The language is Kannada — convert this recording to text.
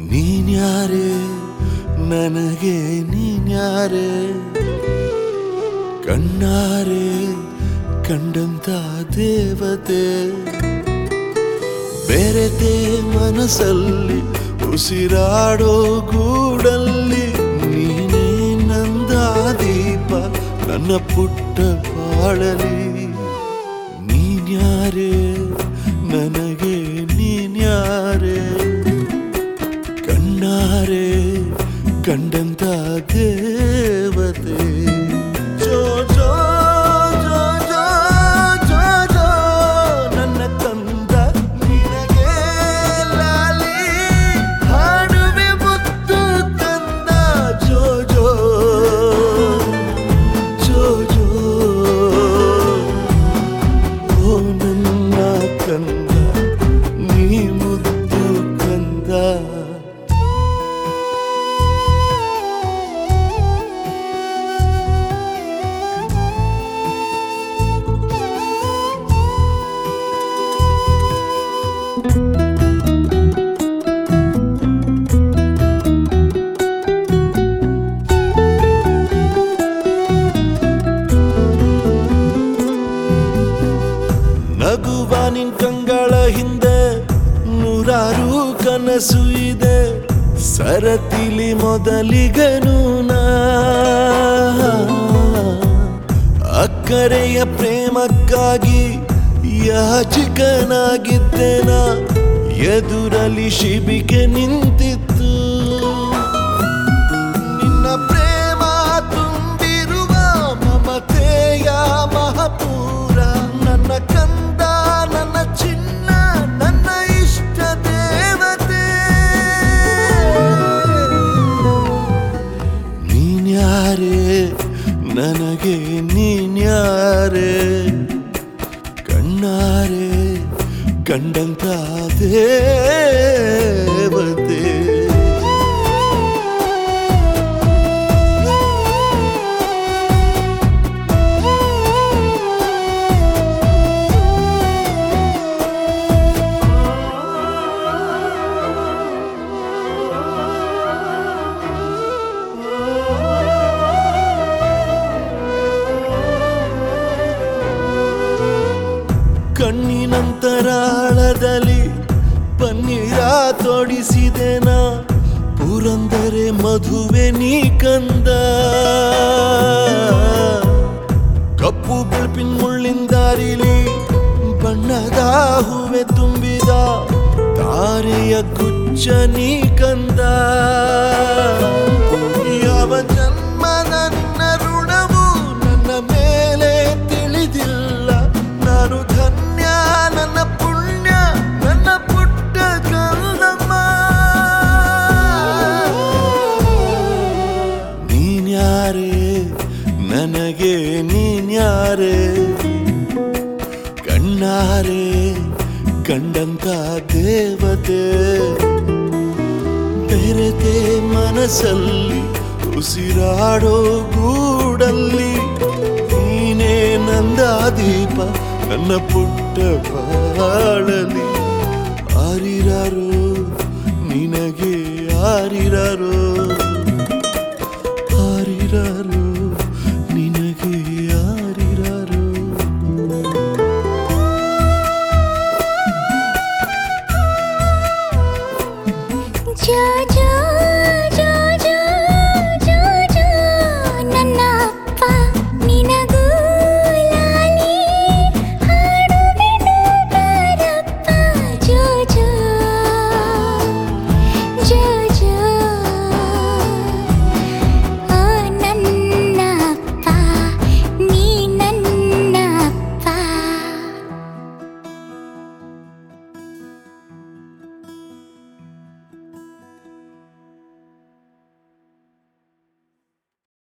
ನೀನ್ಯಾರೇ ನನಗೆ ನೀನ್ಯಾರೇ ಕಣ್ಣಾರೆ ಕಂಡಂತ ದೇವತೆ ಬೆರೆತೆ ಮನಸ್ಸಲ್ಲಿ ಉಸಿರಾಡೋ ಗೂಡಲ್ಲಿ ನೀನೇ ನಂದ ದೀಪ ನನ್ನ ಪುಟ್ಟ ಬಾಳಲಿ ನೀನ್ಯಾರೇ ನನಗೆ ನೀನ್ಯಾರೇ ಕಣ್ಣಾರೆ ಕಂಡಂತ ದೇವತೆ ಜೋ ಜೋ ಜೋ ಜೋ ಜೋ ಜೋ ನನ್ನ ಕಂದ ನಿನಗೆ ಲಾಲಿ ಹಾಡುವೆ ಮುತ್ತು ಕಂದ ಜೋ ಜೋ ಜೋ ಜೋ ಓ ನನ್ನ ಕಂದ ನೀ ಮುದ್ದು ಕಂದ ನಗುವ ನಿನ್ ಕಂಗಳ ಹಿಂದೆ ನೂರಾರು ಕನಸು ಇದೆ ಸರತಿಲಿ ಮೊದಲಿಗನು ನಾ ಅಕ್ಕರೆಯ ಪ್ರೇಮಕ್ಕಾಗಿ ಯಾಚಿಕನಾಗಿದ್ದೆನ ಎದುರಲ್ಲಿ ಶಿಬಿಗೆ ನಿಂತಿತ್ತು ನಿನ್ನ ಪ್ರೇಮ ತುಂಬಿರುವ ಮಮತೆಯ ಮಹಪೂರ ನನ್ನ ಕಂದ ನನ್ನ ಚಿನ್ನ ನನ್ನ ಇಷ್ಟ ದೇವತೆ ನೀನ್ಯಾರೇ ನನಗೆ ನೀನ್ಯಾರೇ ಕಣ್ಣಾರೆ ಕಂಡಂತ ದೇವತೆ ಕಣ್ಣಿನಂತರಾಳದಲ್ಲಿ ಪನ್ನೀರ ತೊಡಿಸಿದೆನ ಪುರಂದರೆ ಮಧುವೆ ನೀ ಕಂದ ಕಪ್ಪು ಬೆಳಪಿನ ಮುಳ್ಳಿಂದಾರಿಲಿ ಬಣ್ಣದ ಹೂವೆ ತುಂಬಿದ ತಾರೆಯ ಗುಚ್ಚ ನೀ ಕಂದ ಯಾವ ಜನ್ಮದ ನಿನ್ನ ಋಣವು ನನ್ನ ಮೇಲೆ ತಿಳಿದಿಲ್ಲ ನಾನು ಧನ್ಯ ನನ್ನ ಪುಣ್ಯ ನನ್ನ ಪುಟ್ಟ ಕಂದಮ್ಮ ನೀನ್ಯಾರೇ ನನಗೆ ನೀನ್ಯಾರೇ ಕಣ್ಣಾರೆ ಕಂಡಂತ ದೇವತೆ ಬೆರೆತೆ ಮನಸ್ಸಲ್ಲಿ ಉಸಿರಾಡೋ ಗೂಡಲ್ಲಿ ನೀನೇ ನಂದ ದೀಪ ನನ್ನ ಪುಟ್ಟ ಬಾಳಲಿ ಆರಿರಾರೋ ನಿನಗೆ ಆರಿರಾರೋ